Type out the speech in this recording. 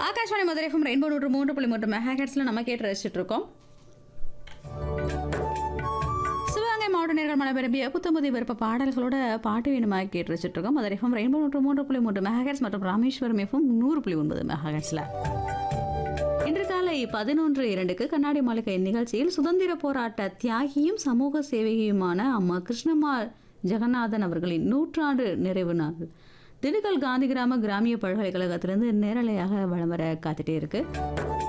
Akashvani Madurai FM rainbow நூற்று மூன்று புள்ளி மூன்று மெகாஹெட்ஸில் நம்ம கேட்டு ரசிச்சுட்டு இருக்கோம் சிவகங்கை மாவட்ட நேர்கள் மழை விரும்பிய புத்தம்புதி விருப்ப பாடல்களோட பாட்டு வேணுமா கேட்டு ரசிச்சுட்டு இருக்கோம் மதுரை எஃப்எம் ரெயின்போ நூற்று மூன்று புள்ளி மூன்று மெகாஹெட்ஸ் மற்றும் ராமேஸ்வரம் எஃப்எம் நூறு புள்ளி ஒன்பது மெகாஹெட்ஸில் இன்று காலை பதினொன்று இரண்டுக்கு கண்ணாடி மாளிகை நிகழ்ச்சியில் சுதந்திர போராட்ட தியாகியும் சமூக சேவையுமான அம்மா கிருஷ்ணம்மாள் ஜெகநாதன் அவர்களின் நூற்றாண்டு நிறைவு நாள் திண்டுக்கல் காந்தி கிராம கிராமிய பல்கலைக்கழகத்திலிருந்து நேரலையாக வலம் வர காத்துட்டே இருக்கு